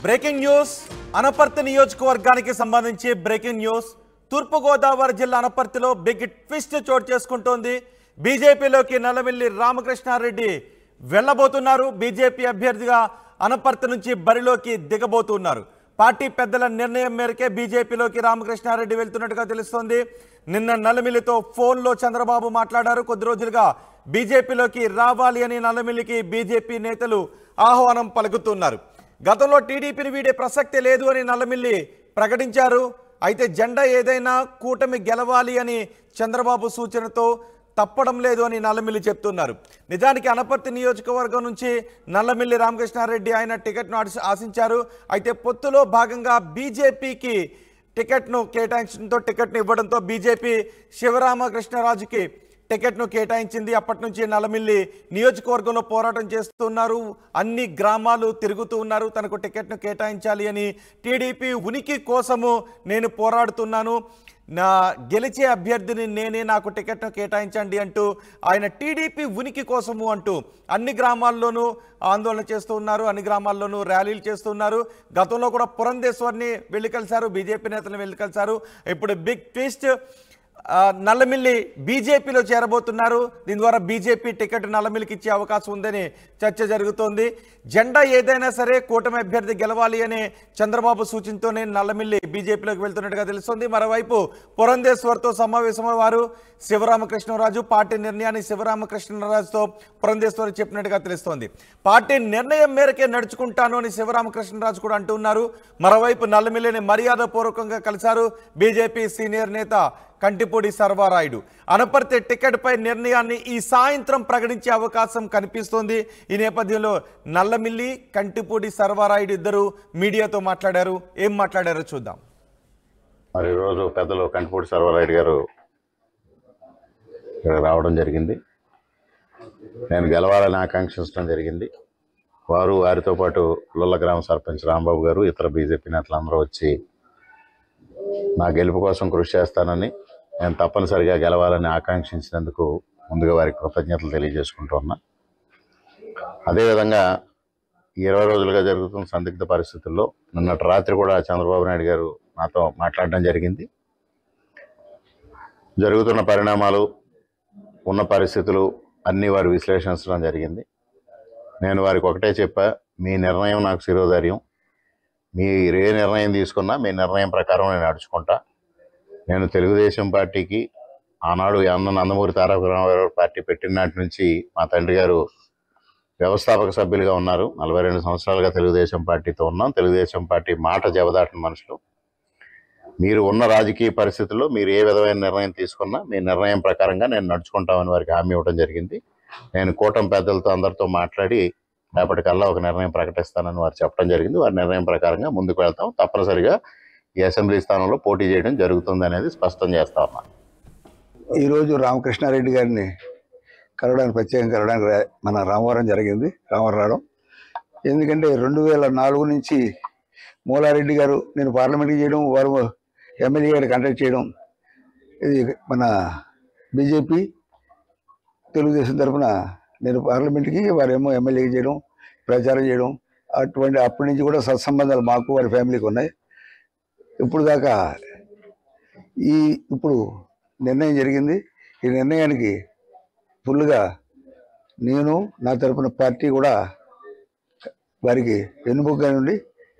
Breaking news Anaparthi నియోజకవర్గానికి సంబంధించి breaking news తూర్పుగోదావరి జిల్లా అనపర్తిలో బిగ్ ట్విస్ట్ చోటు చేసుకుంటోంది బీజేపీలోకి నల్లమిల్లి రామకృష్ణారెడ్డి వెళ్ళబోతున్నారు బీజేపీ అభ్యర్థిగా అనపర్తి నుంచి బరిలోకి దిగబోతున్నారు పార్టీ పెద్దల నిర్ణయం మేరకే బీజేపీలోకి రామకృష్ణారెడ్డి వెళ్తున్నట్టుగా తెలుస్తోంది నిన్న నల్లమిల్లితో ఫోన్లో చంద్రబాబు మాట్లాడారు కొద్ది రోజులుగా బీజేపీలోకి రావాలి అని నల్లమిల్లికి బీజేపీ నేతలు ఆహ్వానం పలుకుతున్నారు గతంలో టీడీపీని వీడే ప్రసక్తే లేదు అని నల్లమిల్లి ప్రకటించారు అయితే జెండా ఏదైనా కూటమి గెలవాలి అని చంద్రబాబు సూచనతో తప్పడం లేదు అని నల్లమిల్లి చెప్తున్నారు నిజానికి అనపర్తి నియోజకవర్గం నుంచి నల్లమిల్లి రామకృష్ణారెడ్డి ఆయన టికెట్ను ఆశ- ఆశించారు అయితే పొత్తులో భాగంగా బీజేపీకి టికెట్ను కేటాయించడంతో టికెట్ను ఇవ్వడంతో బీజేపీ శివరామకృష్ణరాజుకి టికెట్ను కేటాయించింది అప్పటి నుంచి నల్లమిల్లి నియోజకవర్గంలో పోరాటం చేస్తున్నారు అన్ని గ్రామాలు తిరుగుతూ ఉన్నారు తనకు టికెట్ను కేటాయించాలి అని టీడీపీ ఉనికి కోసము నేను పోరాడుతున్నాను నా గెలిచే అభ్యర్థిని నేనే నాకు టికెట్ను కేటాయించండి అంటూ ఆయన టీడీపీ ఉనికి కోసము అంటూ అన్ని గ్రామాల్లోనూ ఆందోళన చేస్తూ ఉన్నారు అన్ని గ్రామాల్లోనూ ర్యాలీలు చేస్తున్నారు గతంలో కూడా పురంధేశ్వర్ని వెళ్ళి కలిశారు బీజేపీ నేతలను వెళ్ళి కలిశారు ఇప్పుడు బిగ్ ట్విస్ట్ ఆ, నల్లమిల్లి బీజేపీలో చేరబోతున్నారు దీని ద్వారా బీజేపీ టికెట్ నల్లమిల్లికి ఇచ్చే అవకాశం ఉందని చర్చ జరుగుతోంది జెండా ఏదైనా సరే కూటమి అభ్యర్థి గెలవాలి అనే చంద్రబాబు సూచనతోనే నల్లమిల్లి బీజేపీలోకి వెళ్తున్నట్టుగా తెలుస్తోంది మరోవైపు పురంధేశ్వర్తో సమావేశమైన వారు శివరామకృష్ణరాజు పార్టీ నిర్ణయాన్ని శివరామకృష్ణరాజుతో పురంధేశ్వరి చెప్పినట్టుగా తెలుస్తోంది పార్టీ నిర్ణయం మేరకే నడుచుకుంటాను అని శివరామకృష్ణరాజు కూడా అంటున్నారు మరోవైపు నల్లమిల్లిని మర్యాదపూర్వకంగా కలిశారు బీజేపీ సీనియర్ నేత కంటిపూడి సర్వారాయుడు అనపర్తి టికెట్పై నిర్ణయాన్ని ఈ సాయంత్రం ప్రకటించే అవకాశం కనిపిస్తోంది ఈ నేపథ్యంలో నల్లమిల్లి కంటిపూడి సర్వారాయుడు ఇద్దరు మీడియాతో మాట్లాడారు ఏం మాట్లాడారో చూద్దాం మరి ఈరోజు పెద్దలు కంటిపూడి సర్వరాయుడు గారు ఇక్కడ రావడం జరిగింది నేను గెలవాలని ఆకాంక్షించడం జరిగింది వారు వారితో పాటు లుల్ల గ్రామ సర్పంచ్ రాంబాబు గారు ఇతర బీజేపీ నేతలందరూ వచ్చి నా గెలుపు కోసం కృషి చేస్తానని నేను తప్పనిసరిగా గెలవాలని ఆకాంక్షించినందుకు ముందుగా వారికి కృతజ్ఞతలు తెలియజేసుకుంటూ ఉన్నా అదేవిధంగా ఈ ఇరవై రోజులుగా జరుగుతున్న సందిగ్ధ పరిస్థితుల్లో నిన్నటి రాత్రి కూడా చంద్రబాబు నాయుడు గారు నాతో మాట్లాడడం జరిగింది జరుగుతున్న పరిణామాలు ఉన్న పరిస్థితులు అన్నీ వారు విశ్లేషించడం జరిగింది నేను వారికి ఒకటే చెప్పా మీ నిర్ణయం నాకు శిరోధైర్యం మీరు ఏ నిర్ణయం తీసుకున్నా మీ నిర్ణయం ప్రకారం నేను నడుచుకుంటా నేను తెలుగుదేశం పార్టీకి ఆనాడు అన్న నందమూరి తారక రామారావు పార్టీ పెట్టిన నాటి నుంచి మా తండ్రి గారు వ్యవస్థాపక సభ్యులుగా ఉన్నారు నలభై రెండు సంవత్సరాలుగా తెలుగుదేశం పార్టీతో ఉన్నాం తెలుగుదేశం పార్టీ మాట జవదాటిన మనుషులు మీరు ఉన్న రాజకీయ పరిస్థితుల్లో మీరు ఏ విధమైన నిర్ణయం తీసుకున్నా మీ నిర్ణయం ప్రకారంగా నేను నడుచుకుంటామని వారికి హామీ ఇవ్వడం జరిగింది నేను కూటమి పెద్దలతో అందరితో మాట్లాడి రేపటికల్లా ఒక నిర్ణయం ప్రకటిస్తానని వారు చెప్పడం జరిగింది వారి నిర్ణయం ప్రకారంగా ముందుకు వెళ్తాం తప్పనిసరిగా ఈ అసెంబ్లీ స్థానంలో పోటీ చేయడం జరుగుతుంది అనేది స్పష్టం చేస్తా ఉన్నా ఈరోజు రామకృష్ణారెడ్డి గారిని కలవడానికి ప్రత్యేకంగా కలవడానికి రా- మన రామవరం జరిగింది రామవరం రావడం ఎందుకంటే రెండు వేల నాలుగు నుంచి మూలారెడ్డి గారు నేను పార్లమెంట్కి చేయడం వారు ఎమ్మెల్యే గారు కండక్ట్ చేయడం ఇది మన బీజేపీ తెలుగుదేశం తరఫున నేను పార్లమెంట్కి వారేమో ఎమ్మెల్యేకి చేయడం ప్రచారం చేయడం అటువంటి అప్పటి నుంచి కూడా సత్సంబంధాలు మాకు వారి ఫ్యామిలీకి ఉన్నాయి ఇప్పుడు దాకా ఈ ఇప్పుడు నిర్ణయం జరిగింది ఈ నిర్ణయానికి ఫుల్గా నేను నా తరపున పార్టీ కూడా వారికి వెన్నుముగ్గా నుండి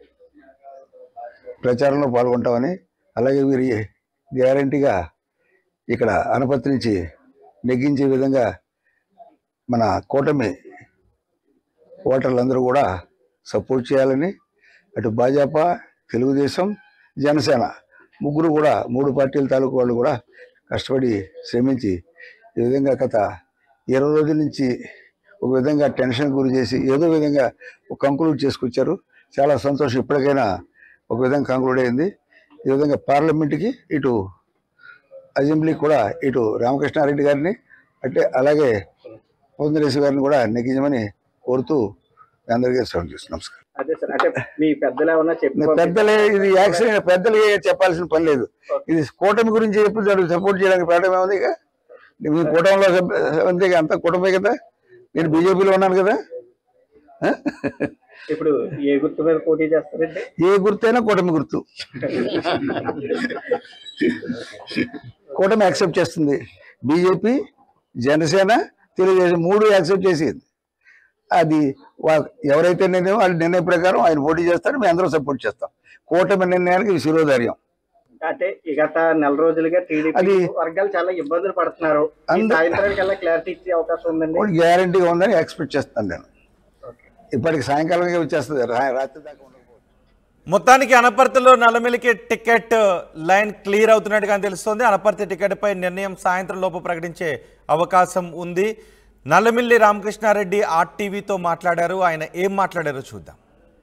ప్రచారంలో పాల్గొంటామని అలాగే వీరి గ్యారంటీగా ఇక్కడ అనపత్రి నుంచి నెగ్గించే విధంగా మన కూటమి ఓటర్లందరూ కూడా సపోర్ట్ చేయాలని అటు భాజపా తెలుగుదేశం జనసేన ముగ్గురు కూడా మూడు పార్టీల తాలూకు వాళ్ళు కూడా కష్టపడి శ్రమించి ఈ విధంగా గత ఇరవై రోజుల నుంచి ఒక విధంగా టెన్షన్ గురి చేసి ఏదో విధంగా ఒక కంక్లూడ్ చేసుకొచ్చారు చాలా సంతోషం ఇప్పటికైనా ఒక విధంగా కంక్లూడ్ అయింది ఈ విధంగా పార్లమెంట్కి ఇటు అసెంబ్లీకి కూడా ఇటు రామకృష్ణారెడ్డి గారిని అంటే అలాగే పొందరేశ్వర గారిని కూడా నెగ్గించమని కోరుతూ మీ అందరికీ సౌండ్ చేస్తున్నాం నమస్కారం అదే సార్ అంటే మీ పెద్దలు ఏమన్నా చెప్పి పెద్దలే ఇది యాక్సిడెంట్ పెద్దలు చెప్పాల్సిన పని లేదు ఇది కూటమి గురించి చెప్పి సపోర్ట్ చేయడానికి పెట్టడం ఏముంది ఇక మీ కూటమిలో సభ్య- అంతే ఇక అంతా కూటమే కదా నేను బీజేపీలో ఉన్నాను కదా ఆ? ఇప్పుడు ఏ గుర్తు మీద పోటీ చేస్తారండి ఏ గుర్తైనా కూటమి గుర్తు కూటమి యాక్సెప్ట్ చేస్తుంది బీజేపీ జనసేన తెలుగుదేశం మూడు యాక్సెప్ట్ చేసింది అది వా- ఎవరైతే నిర్ణయం వాళ్ళ నిర్ణయం ప్రకారం ఆయన పోటీ చేస్తారు మేము అందరం సపోర్ట్ చేస్తాం కూటమి నిర్ణయానికి ఇది శిరోధార్యం అంటే ఈ గత నెల రోజులుగా టీడీపీ అది- వర్గాలు చాలా ఇబ్బందులు పడుతున్నారు ఈ అంద- సాయంత్రానికి ఎలా క్లారిటీ ఇచ్చే అవకాశం ఉందండి ఒకటి గ్యారంటీగా ఉందని ఎక్స్పెక్ట్ చేస్తాను నేను ఇప్పటికి సాయంకాలంగా వచ్చేస్తుంది రా- రాత్రి దాకా ఉండకపోవచ్చు మొత్తానికి అనపర్తిలో నల్లమిల్లికి టికెట్ లైన్ క్లియర్ అవుతున్నట్టుగా తెలుస్తోంది అనపర్తి టికెట్ పై నిర్ణయం సాయంత్రం లోపు ప్రకటించే అవకాశం ఉంది నల్లమిల్లి రామకృష్ణారెడ్డి ఆర్టీవీతో మాట్లాడారు ఆయన ఏం మాట్లాడారో చూద్దాం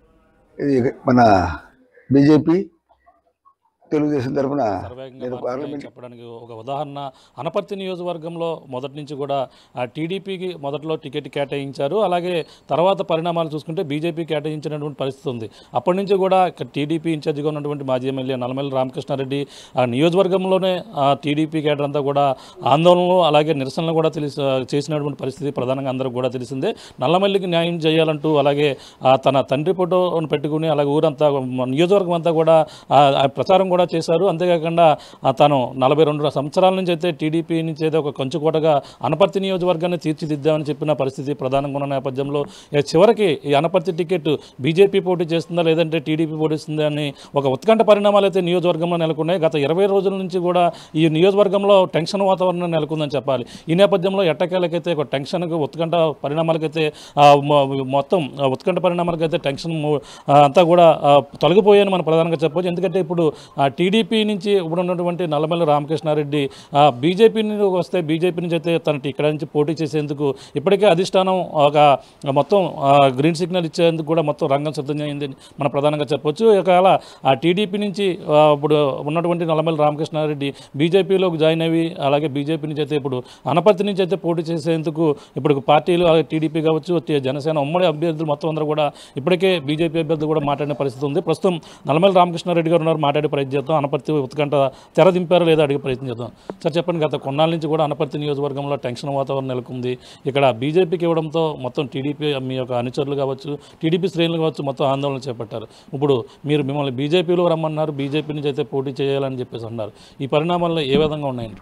ఇది మన బీజేపీ తెలుగుదేశం తరఫున సర్వేగంగా నేను మాత్రమే పార్లమెంట్ చెప్పడానికి ఒక ఉదాహరణ అనపర్తి నియోజకవర్గంలో మొదటి నుంచి కూడా ఆ టీడీపీకి మొదట్లో టికెట్ కేటాయించారు అలాగే తర్వాత పరిణామాలు చూసుకుంటే బీజేపీ కేటాయించినటువంటి పరిస్థితి ఉంది అప్పటి నుంచి కూడా ఇక్కడ టీడీపీ ఇన్ఛార్జిగా ఉన్నటువంటి మాజీ ఎమ్మెల్యే నల్లమల్లి రామకృష్ణారెడ్డి ఆ నియోజకవర్గంలోనే ఆ టీడీపీ కేడర్ అంతా కూడా ఆందోళనలు అలాగే నిరసనలు కూడా తెలిసి చేసినటువంటి పరిస్థితి ప్రధానంగా అందరికి కూడా తెలిసిందే నల్లమల్లికి న్యాయం చేయాలంటూ అలాగే ఆ తన తండ్రి ఫోటోను పెట్టుకుని అలాగే ఊరంతా నియోజకవర్గం అంతా కూడా ఆ, ఆ ప్రచారం కూడా చేశారు అంతేకాకుండా ఆ, తాను నలభై రెండు సంవత్సరాల నుంచి అయితే టీడీపీ నుంచి అయితే ఒక కంచుకోటగా అనపర్తి నియోజకవర్గాన్ని తీర్చిదిద్దామని చెప్పిన పరిస్థితి ప్రధానంగా ఉన్న నేపథ్యంలో ఇక చివరికి ఈ అనపర్తి టికెట్ బీజేపీ పోటీ చేస్తుందా లేదంటే టీడీపీ పోటీ చేస్తుందా అని ఒక ఉత్కంఠ పరిణామాలు అయితే నియోజకవర్గంలో నెలకొన్నాయి గత ఇరవై రోజుల నుంచి కూడా ఈ నియోజకవర్గంలో టెన్షన్ వాతావరణం నెలకొందని చెప్పాలి ఈ నేపథ్యంలో ఎట్టకేలకైతే ఒక టెన్షన్కి ఉత్కంఠ పరిణామాలకైతే ఆ, మొ- మొత్తం ఆ ఉత్కంఠ పరిణామాలకైతే టెన్షన్ ము- ఆ, అంతా కూడా ఆ, తొలగిపోయాయని మనం ప్రధానంగా చెప్పవచ్చు ఎందుకంటే ఇప్పుడు ఆ టీడీపీ నుంచి ఇప్పుడు ఉన్నటువంటి నల్లమల్లి రామకృష్ణారెడ్డి ఆ, బీజేపీ నుంచి వస్తే బీజేపీ నుంచి అయితే తన ఇక్కడ నుంచి పోటీ చేసేందుకు ఇప్పటికే అధిష్టానం ఒక మొత్తం ఆ, గ్రీన్ సిగ్నల్ ఇచ్చేందుకు కూడా మొత్తం రంగం సిద్ధం అయింది మనం ప్రధానంగా చెప్పొచ్చు ఒకవేళ ఆ టీడీపీ నుంచి ఆ, ఇప్పుడు ఉన్నటువంటి నల్లమల్లి రామకృష్ణారెడ్డి బీజేపీలోకి జాయిన్ అయ్యి అలాగే బీజేపీ నుంచి అయితే ఇప్పుడు అనపర్తి నుంచి అయితే పోటీ చేసేందుకు ఇప్పుడు పార్టీలు అలాగే టీడీపీ కావచ్చు టి- జనసేన ఉమ్మడి అభ్యర్థులు మొత్తం అందరూ కూడా ఇప్పటికే బీజేపీ అభ్యర్థులు కూడా మాట్లాడిన పరిస్థితి ఉంది ప్రస్తుతం నల్లమల్లి రామకృష్ణారెడ్డి గారు ఉన్నారు మాట్లాడే ప్రయత్నం చేద్దాం అనపర్తి ఉత్కంఠ తెర దింపారో లేదో అడిగే ప్రయత్నం చేద్దాం సార్ చెప్పండి గత కొన్నాళ్ళ నుంచి కూడా అనపర్తి నియోజకవర్గంలో టెన్షన్ వాతావరణం నెలకొంది ఇక్కడ బీజేపీకి ఇవ్వడంతో మొత్తం టీడీపీ మీ యొక్క అనుచరులు కావచ్చు టీడీపీ శ్రేణులు కావచ్చు మొత్తం ఆందోళన చేపట్టారు ఇప్పుడు మీరు మిమ్మల్ని బీజేపీలో రమ్మన్నారు బీజేపీ నుంచి అయితే పోటీ చేయాలని చెప్పేసి అన్నారు ఈ పరిణామాల్లో ఏ విధంగా ఉన్నాయండి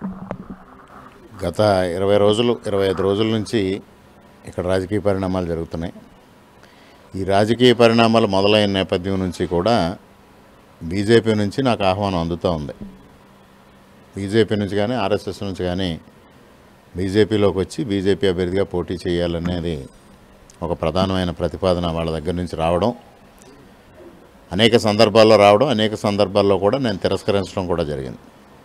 గత ఇరవై రోజులు ఇరవై ఐదు రోజుల నుంచి ఇక్కడ రాజకీయ పరిణామాలు జరుగుతున్నాయి ఈ రాజకీయ పరిణామాలు మొదలైన నేపథ్యం నుంచి కూడా బీజేపీ నుంచి నాకు ఆహ్వానం అందుతూ ఉంది బీజేపీ నుంచి కానీ ఆర్ఎస్ఎస్ నుంచి కానీ బీజేపీలోకి వచ్చి బీజేపీ అభ్యర్థిగా పోటీ చేయాలనేది ఒక ప్రధానమైన ప్రతిపాదన వాళ్ళ దగ్గర నుంచి రావడం అనేక సందర్భాల్లో రావడం అనేక సందర్భాల్లో కూడా నేను తిరస్కరించడం కూడా జరిగింది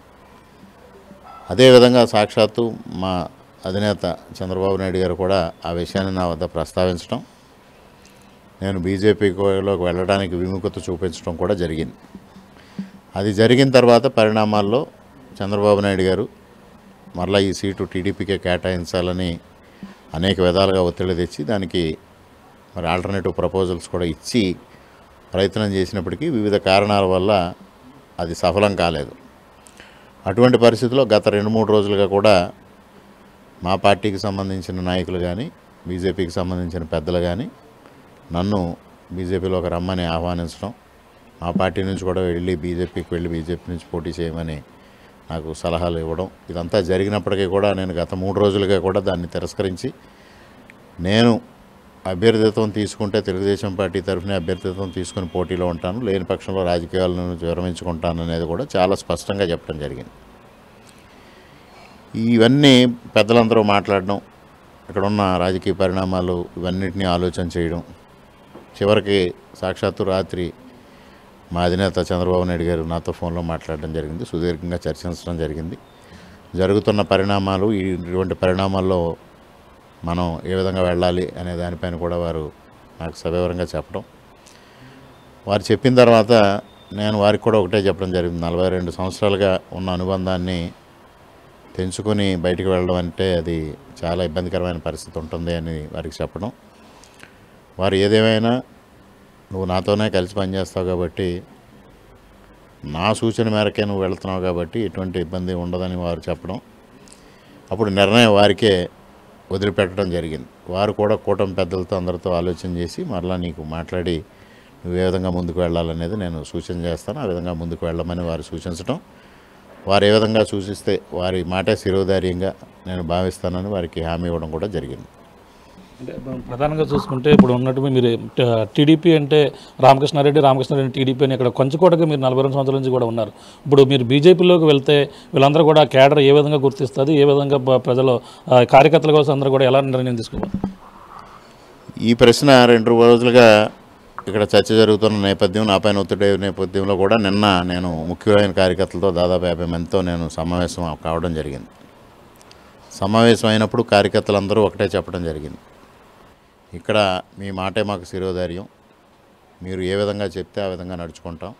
అదేవిధంగా సాక్షాత్తు మా అధినేత చంద్రబాబు నాయుడు గారు కూడా ఆ విషయాన్ని నా వద్ద ప్రస్తావించడం నేను బీజేపీలోకి వెళ్ళడానికి విముఖత చూపించడం కూడా జరిగింది అది జరిగిన తర్వాత పరిణామాల్లో చంద్రబాబు నాయుడు గారు మరలా ఈ సీటు టీడీపీకే కేటాయించాలని అనేక విధాలుగా ఒత్తిడి తెచ్చి దానికి మరి ఆల్టర్నేటివ్ ప్రపోజల్స్ కూడా ఇచ్చి ప్రయత్నం చేసినప్పటికీ వివిధ కారణాల వల్ల అది సఫలం కాలేదు అటువంటి పరిస్థితిలో గత రెండు మూడు రోజులుగా కూడా మా పార్టీకి సంబంధించిన నాయకులు కానీ బీజేపీకి సంబంధించిన పెద్దలు కానీ నన్ను బీజేపీలోకి రమ్మని ఆహ్వానించడం మా పార్టీ నుంచి కూడా వెళ్ళి బీజేపీకి వెళ్ళి బీజేపీ నుంచి పోటీ చేయమని నాకు సలహాలు ఇవ్వడం ఇదంతా జరిగినప్పటికీ కూడా నేను గత మూడు రోజులుగా కూడా దాన్ని తిరస్కరించి నేను అభ్యర్థిత్వం తీసుకుంటే తెలుగుదేశం పార్టీ తరఫున అభ్యర్థిత్వం తీసుకుని పోటీలో ఉంటాను లేని పక్షంలో రాజకీయాలను విరమించుకుంటాను అనేది కూడా చాలా స్పష్టంగా చెప్పడం జరిగింది ఇవన్నీ పెద్దలందరూ మాట్లాడడం ఇక్కడ ఉన్న రాజకీయ పరిణామాలు ఇవన్నిటినీ ఆలోచన చేయడం చివరికి సాక్షాత్తు రాత్రి మా అధినేత చంద్రబాబు నాయుడు గారు నాతో ఫోన్లో మాట్లాడడం జరిగింది సుదీర్ఘంగా చర్చించడం జరిగింది జరుగుతున్న పరిణామాలు ఈ ఇటువంటి పరిణామాల్లో మనం ఏ విధంగా వెళ్ళాలి అనే దానిపైన కూడా వారు నాకు సవివరంగా చెప్పడం వారు చెప్పిన తర్వాత నేను వారికి కూడా ఒకటే చెప్పడం జరిగింది నలభై రెండు సంవత్సరాలుగా ఉన్న అనుబంధాన్ని తెంచుకొని బయటికి వెళ్ళడం అంటే అది చాలా ఇబ్బందికరమైన పరిస్థితి ఉంటుంది అని వారికి చెప్పడం వారు ఏదేమైనా నువ్వు నాతోనే కలిసి పనిచేస్తావు కాబట్టి నా సూచన మేరకే నువ్వు వెళ్తున్నావు కాబట్టి ఎటువంటి ఇబ్బంది ఉండదని వారు చెప్పడం అప్పుడు నిర్ణయం వారికే వదిలిపెట్టడం జరిగింది వారు కూడా కూటమి పెద్దలతో అందరితో ఆలోచన చేసి మరలా నీకు మాట్లాడి నువ్వు ఏ విధంగా ముందుకు వెళ్ళాలనేది నేను సూచన చేస్తాను ఆ విధంగా ముందుకు వెళ్ళమని వారు సూచించడం వారు ఏ విధంగా సూచిస్తే వారి మాటే శిరోధార్యంగా నేను భావిస్తానని వారికి హామీ ఇవ్వడం కూడా జరిగింది అంటే ప్రధానంగా చూసుకుంటే ఇప్పుడు ఉన్నట్టు మీరు టీడీపీ అంటే రామకృష్ణారెడ్డి రామకృష్ణారెడ్డి టీడీపీ అని ఇక్కడ కొంచెకోటగా మీరు నలభై రెండు సంవత్సరాల నుంచి కూడా ఉన్నారు ఇప్పుడు మీరు బీజేపీలోకి వెళ్తే వీళ్ళందరూ కూడా కేడర్ ఏ విధంగా గుర్తిస్తుంది ఏ విధంగా ప- ప్రజలు ఆ, కార్యకర్తల కోసం అందరూ కూడా ఎలా నిర్ణయం తీసుకోవాలి ఈ ప్రశ్న రెండు రోజులుగా ఇక్కడ చర్చ జరుగుతున్న నేపథ్యం నా పైన ఒత్తిడి నేపథ్యంలో కూడా నిన్న నేను ముఖ్యమైన కార్యకర్తలతో దాదాపు యాభై మందితో నేను సమావేశం కావడం జరిగింది సమావేశం అయినప్పుడు కార్యకర్తలందరూ ఒకటే చెప్పడం జరిగింది ఇక్కడ మీ మాటే మాకు శిరోధార్యం మీరు ఏ విధంగా చెప్తే ఆ విధంగా నడుచుకుంటాం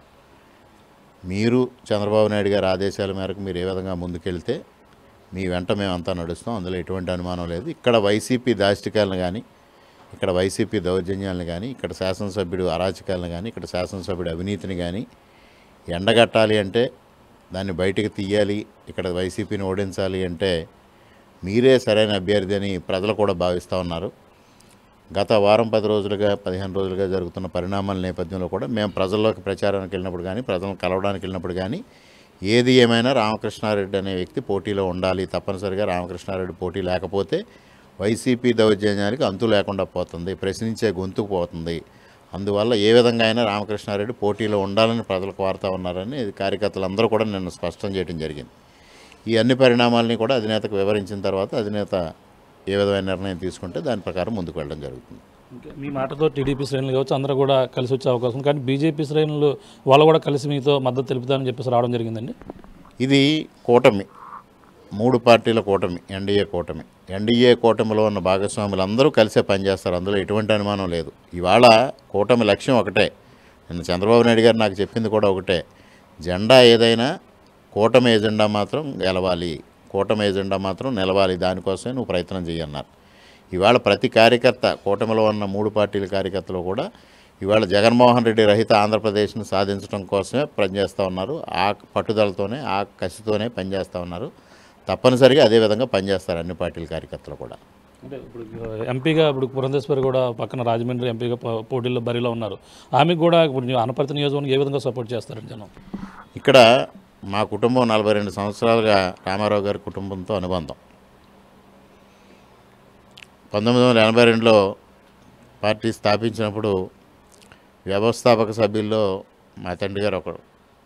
మీరు చంద్రబాబు నాయుడు గారి ఆదేశాల మేరకు మీరు ఏ విధంగా ముందుకెళ్తే మీ వెంట మేమంతా నడుస్తాం అందులో ఎటువంటి అనుమానం లేదు ఇక్కడ వైసీపీ దాష్టికాలను కానీ ఇక్కడ వైసీపీ దౌర్జన్యాలను కానీ ఇక్కడ శాసనసభ్యుడు అరాచకాలను కానీ ఇక్కడ శాసనసభ్యుడు అవినీతిని కానీ ఎండగట్టాలి అంటే దాన్ని బయటకు తీయాలి ఇక్కడ వైసీపీని ఓడించాలి అంటే మీరే సరైన అభ్యర్థి అని ప్రజలు కూడా భావిస్తూ ఉన్నారు గత వారం పది రోజులుగా పదిహేను రోజులుగా జరుగుతున్న పరిణామాల నేపథ్యంలో కూడా మేము ప్రజల్లోకి ప్రచారానికి వెళ్ళినప్పుడు కానీ ప్రజలను కలవడానికి వెళ్ళినప్పుడు కానీ ఏది ఏమైనా రామకృష్ణారెడ్డి అనే వ్యక్తి పోటీలో ఉండాలి తప్పనిసరిగా రామకృష్ణారెడ్డి పోటీ లేకపోతే వైసీపీ దౌర్జన్యానికి అంతు లేకుండా పోతుంది ప్రశ్నించే గొంతుకు పోతుంది అందువల్ల ఏ విధంగా అయినా రామకృష్ణారెడ్డి పోటీలో ఉండాలని ప్రజలు కోరుతా ఉన్నారని ఇది కార్యకర్తలందరూ కూడా నిన్న స్పష్టం చేయడం జరిగింది ఈ అన్ని పరిణామాలని కూడా అధినేతకు వివరించిన తర్వాత అధినేత ఏ విధమైన నిర్ణయం తీసుకుంటే దాని ప్రకారం ముందుకు వెళ్ళడం జరుగుతుంది ఇంకా మీ మాటతో టీడీపీ శ్రేణులు కావచ్చు అందరూ కూడా కలిసి వచ్చే అవకాశం ఉంది. కానీ బీజేపీ శ్రేణులు వాళ్ళు కూడా కలిసి మీతో మద్దతు తెలుపుతారని చెప్పేసి రావడం జరిగిందండి ఇది కూటమి మూడు పార్టీల కూటమి ఎన్డీఏ కూటమి ఎన్డీఏ కూటమిలో ఉన్న భాగస్వాములు అందరూ కలిసే పనిచేస్తారు అందులో ఎటువంటి అనుమానం లేదు ఇవాళ కూటమి లక్ష్యం ఒకటే నిన్న చంద్రబాబు నాయుడు గారు నాకు చెప్పింది కూడా ఒకటే జెండా ఏదైనా కూటమి ఎజెండా మాత్రం గెలవాలి కూటమి ఎజెండా మాత్రం నిలవాలి దానికోసమే నువ్వు ప్రయత్నం చేయన్నారు ఇవాళ ప్రతి కార్యకర్త కూటమిలో ఉన్న మూడు పార్టీల కార్యకర్తలు కూడా ఇవాళ జగన్మోహన్ రెడ్డి రహిత ఆంధ్రప్రదేశ్ను సాధించడం కోసమే పనిచేస్తూ ఉన్నారు ఆ పట్టుదలతోనే ఆ కసితోనే పనిచేస్తూ ఉన్నారు తప్పనిసరిగా అదే విధంగా పనిచేస్తారు అన్ని పార్టీల కార్యకర్తలు కూడా అంటే ఇప్పుడు ఎంపీగా ఇప్పుడు పురంధేశ్వరి కూడా పక్కన రాజమండ్రి ఎంపీగా పో- పోటీల్లో బరిలో ఉన్నారు ఆమెకు కూడా ఇప్పుడు అనపర్తి నియోజకవర్గం ఏ విధంగా సపోర్ట్ చేస్తారండి జనం ఇక్కడ మా కుటుంబం నలభై రెండు సంవత్సరాలుగా రామారావు గారి కుటుంబంతో అనుబంధం పంతొమ్మిది వందల ఎనభై రెండులో పార్టీ స్థాపించినప్పుడు వ్యవస్థాపక సభ్యుల్లో మా తండ్రి గారు ఒకడు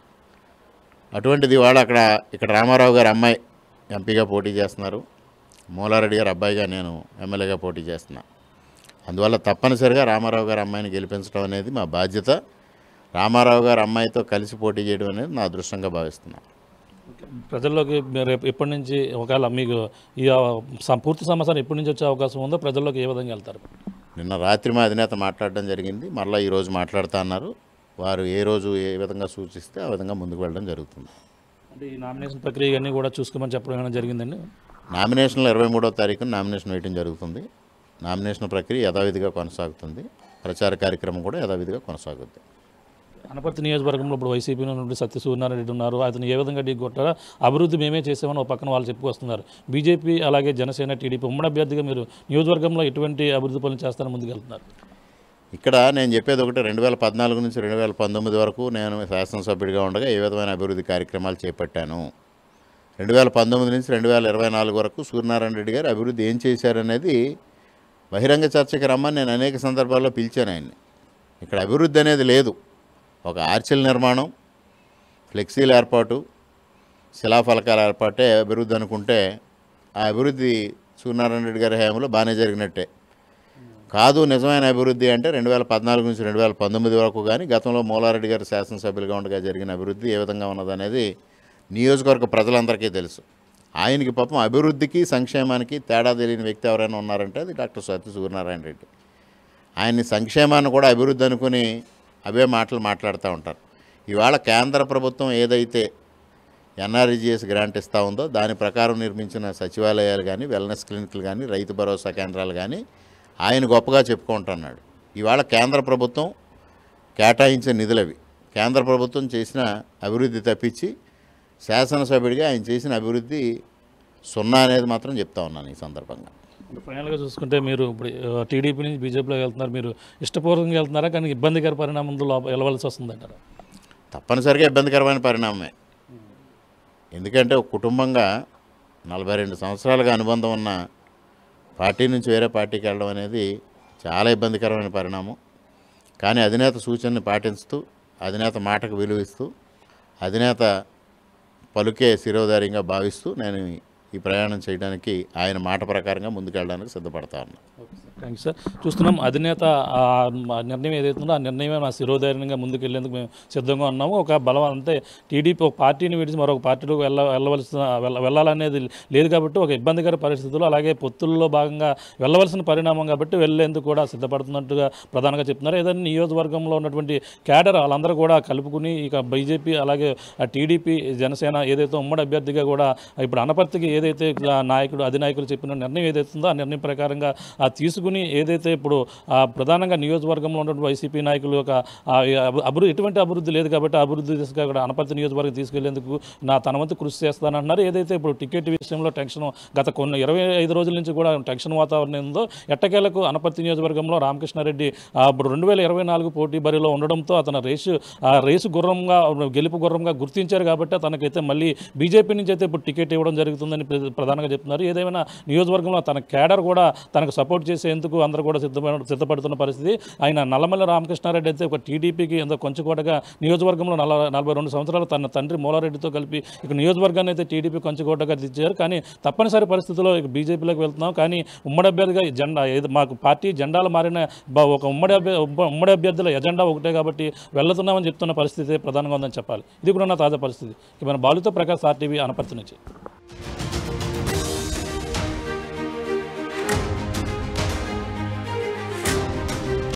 అటువంటిది వాడు అక్కడ ఇక్కడ రామారావు గారి అమ్మాయి ఎంపీగా పోటీ చేస్తున్నారు మూలారెడ్డి గారి అబ్బాయిగా నేను ఎమ్మెల్యేగా పోటీ చేస్తున్నా అందువల్ల తప్పనిసరిగా రామారావు గారి అమ్మాయిని గెలిపించడం అనేది మా బాధ్యత రామారావు గారి అమ్మాయితో కలిసి పోటీ చేయడం అనేది నా అదృష్టంగా భావిస్తున్నాను ప్రజల్లోకి మీరు రేపు ఎప్పటి నుంచి ఒకవేళ మీకు ఈ ఆ, సం- పూర్తి సమాచారం ఎప్పటి నుంచి వచ్చే అవకాశం ఉందో ప్రజల్లోకి ఏ విధంగా వెళ్తారు నిన్న రాత్రి మా అధినేత మాట్లాడడం జరిగింది మరలా ఈరోజు మాట్లాడుతా అన్నారు వారు ఏ రోజు ఏ విధంగా సూచిస్తే ఆ విధంగా ముందుకు వెళ్ళడం జరుగుతుంది అంటే ఈ నామినేషన్ ప్రక్రియ ఇవన్నీ కూడా చూసుకోమని చెప్పడం ఏమైనా జరిగిందండి నామినేషన్లు ఇరవై మూడో తారీఖున నామినేషన్ వేయడం జరుగుతుంది నామినేషన్ ప్రక్రియ యథావిధిగా కొనసాగుతుంది ప్రచార కార్యక్రమం కూడా యథావిధిగా కొనసాగుతుంది అనపర్తి నియోజకవర్గంలో ఇప్పుడు వైసీపీ నుండి సత్య సూర్యనారాయణ రెడ్డి ఉన్నారు అతను ఏ విధంగా ఢీకొట్టారో అభివృద్ధి మేమే చేసామని ఒక పక్కన వాళ్ళు చెప్పుకొస్తున్నారు బీజేపీ అలాగే జనసేన టీడీపీ ఉమ్మడి అభ్యర్థిగా మీరు నియోజకవర్గంలో ఎటువంటి అభివృద్ధి పనులు చేస్తారని ముందుకెళ్తున్నారు ఇక్కడ నేను చెప్పేది ఒకటి రెండు వేల పద్నాలుగు నుంచి రెండు వేల పంతొమ్మిది వరకు నేను శాసనసభ్యుడిగా ఉండగా ఏ విధమైన అభివృద్ధి కార్యక్రమాలు చేపట్టాను రెండు వేల పంతొమ్మిది నుంచి రెండు వేల ఇరవై నాలుగు వరకు సూర్యనారాయణ రెడ్డి గారు అభివృద్ధి ఏం చేశారనేది బహిరంగ చర్చకి రమ్మని నేను అనేక సందర్భాల్లో పిలిచాను ఆయన్ని ఇక్కడ అభివృద్ధి అనేది లేదు ఒక ఆర్చిల్ నిర్మాణం ఫ్లెక్సీల ఏర్పాటు శిలాఫలకాల ఏర్పాటే అభివృద్ధి అనుకుంటే ఆ అభివృద్ధి సూర్యనారాయణ రెడ్డి గారి హయాంలో బాగానే జరిగినట్టే కాదు నిజమైన అభివృద్ధి అంటే రెండు వేల పద్నాలుగు నుంచి రెండు వేల పంతొమ్మిది వరకు కానీ గతంలో మూలారెడ్డి గారు శాసనసభ్యులుగా ఉండగా జరిగిన అభివృద్ధి ఏ విధంగా ఉన్నదనేది నియోజకవర్గ ప్రజలందరికీ తెలుసు ఆయనకి పాపం అభివృద్ధికి సంక్షేమానికి తేడా తెలియని వ్యక్తి ఎవరైనా ఉన్నారంటే అది డాక్టర్ సత్య సూర్యనారాయణ రెడ్డి ఆయన్ని సంక్షేమాన్ని కూడా అభివృద్ధి అనుకుని అవే మాటలు మాట్లాడుతూ ఉంటారు ఇవాళ కేంద్ర ప్రభుత్వం ఏదైతే ఎన్ఆర్జీఎస్ గ్రాంట్ ఇస్తూ ఉందో దాని ప్రకారం నిర్మించిన సచివాలయాలు కానీ వెల్నెస్ క్లినిక్లు కానీ రైతు భరోసా కేంద్రాలు కానీ ఆయన గొప్పగా చెప్పుకుంటున్నాడు ఇవాళ కేంద్ర ప్రభుత్వం కేటాయించే నిధులవి కేంద్ర ప్రభుత్వం చేసిన అభివృద్ధి తప్పించి శాసనసభ్యుడిగా ఆయన చేసిన అభివృద్ధి సున్నా అనేది మాత్రం చెప్తా ఉన్నాను ఈ సందర్భంగా ఫైనల్గా చూసుకుంటే మీరు ఇప్పుడు ఆ, టీడీపీ నుంచి బీజేపీలోకి వెళ్తున్నారు మీరు ఇష్టపూర్వకంగా వెళ్తున్నారా కానీ ఇబ్బందికర పరిణామంలో లోప- వెళ్ళవలసి వస్తుందంటారా తప్పనిసరిగా ఇబ్బందికరమైన పరిణామమే ఎందుకంటే ఒక కుటుంబంగా నలభై రెండు సంవత్సరాలుగా అనుబంధం ఉన్న పార్టీ నుంచి వేరే పార్టీకి వెళ్ళడం అనేది చాలా ఇబ్బందికరమైన పరిణామం కానీ అధినేత సూచనని పాటిస్తూ అధినేత మాటకు విలువిస్తూ అధినేత పలుకే శిరోధార్యంగా భావిస్తూ నేను ఈ ప్రయాణం చేయడానికి ఆయన మాట ప్రకారంగా ముందుకెళ్ళడానికి సిద్ధపడతా ఉన్నాను థ్యాంక్ యూ సార్ చూస్తున్నాం అధినేత ఆ ఆ నిర్ణయం ఏదైతే ఉందో ఆ నిర్ణయమే మా శిరోధైర్యంగా ముందుకు వెళ్ళేందుకు మేము సిద్ధంగా ఉన్నాము ఒక బలం అంతే టీడీపీ ఒక పార్టీని విడిచి మరొక పార్టీలోకి వెళ్ళ వెళ్ళవలసిన వెళ్ళ వెళ్ళాలనేది లేదు కాబట్టి ఒక ఇబ్బందికర పరిస్థితులు అలాగే పొత్తుల్లో భాగంగా వెళ్ళవలసిన పరిణామం కాబట్టి వెళ్ళేందుకు కూడా సిద్ధపడుతున్నట్టుగా ప్రధానంగా చెప్తున్నారు ఏదైనా నియోజకవర్గంలో ఉన్నటువంటి క్యాడర్ వాళ్ళందరూ కూడా కలుపుకుని ఇక బీజేపీ అలాగే ఆ టీడీపీ జనసేన ఏదైతే ఉమ్మడి అభ్యర్థిగా కూడా ఇప్పుడు అనపర్తికి ఏదైతే ఆ నాయకుడు అధినాయకులు చెప్పిన నిర్ణయం ఏదైతే ఉందో ఆ నిర్ణయం ప్రకారంగా ఆ తీసుకుని ఏదైతే ఇప్పుడు ఆ ప్రధానంగా నియోజకవర్గంలో ఉన్నటువంటి వైసీపీ నాయకులు యొక్క ఆ అభి- అభివృద్ధి ఎటువంటి అభివృద్ధి లేదు కాబట్టి ఆ అభివృద్ధి దిశగా కూడా అనపర్తి నియోజకవర్గం తీసుకెళ్లేందుకు నా తన వంతు కృషి చేస్తానంటున్నారు ఏదైతే ఇప్పుడు టికెట్ విషయంలో టెన్షన్ గత కొన్ని ఇరవై ఐదు రోజుల నుంచి కూడా టెన్షన్ వాతావరణం ఉందో ఎట్టకేలకు అనపర్తి నియోజకవర్గంలో రామకృష్ణారెడ్డి ఆ ఇప్పుడు రెండు వేల ఇరవై నాలుగు పోటీ బరిలో ఉండడంతో అతను రేసు ఆ రేసు గుర్రంగా గెలుపు గుర్రంగా గుర్తించారు కాబట్టి తనకైతే మళ్ళీ బీజేపీ నుంచి అయితే ఇప్పుడు టికెట్ ఇవ్వడం జరుగుతుందని ప్ర- ప్రధానంగా చెప్తున్నారు ఏదేమైనా నియోజకవర్గంలో తన కేడర్ కూడా తనకు సపోర్ట్ చేసేందుకు అందరూ కూడా సిద్ధపడ సిద్ధపడుతున్న పరిస్థితి ఆయన నల్లమల్ల రామకృష్ణారెడ్డి అయితే ఒక టీడీపీకి ఎంతో కొంచెకోటగా నియోజకవర్గంలో నల నలభై రెండు సంవత్సరాలు తన తండ్రి మూలారెడ్డితో కలిపి ఇక నియోజకవర్గాన్ని అయితే టీడీపీ కొంచెకోటగా తెచ్చారు కానీ తప్పనిసరి పరిస్థితుల్లో ఇక బీజేపీలోకి వెళ్తున్నాం కానీ ఉమ్మడి అభ్యర్థిగా ఈ జెండా ఏది మాకు పార్టీ జెండాలు మారిన బ- ఒక ఉమ్మడి అభ్య ఉమ్మ- ఉమ్మడి అభ్యర్థుల ఎజెండా ఒకటే కాబట్టి వెళ్తున్నామని చెప్తున్న పరిస్థితి ప్రధానంగా ఉందని చెప్పాలి ఇది కూడా నా తాజా పరిస్థితి ఇక మన బాలుతో ప్రకాష్ ఆర్టీవీ అనపర్తి నుంచి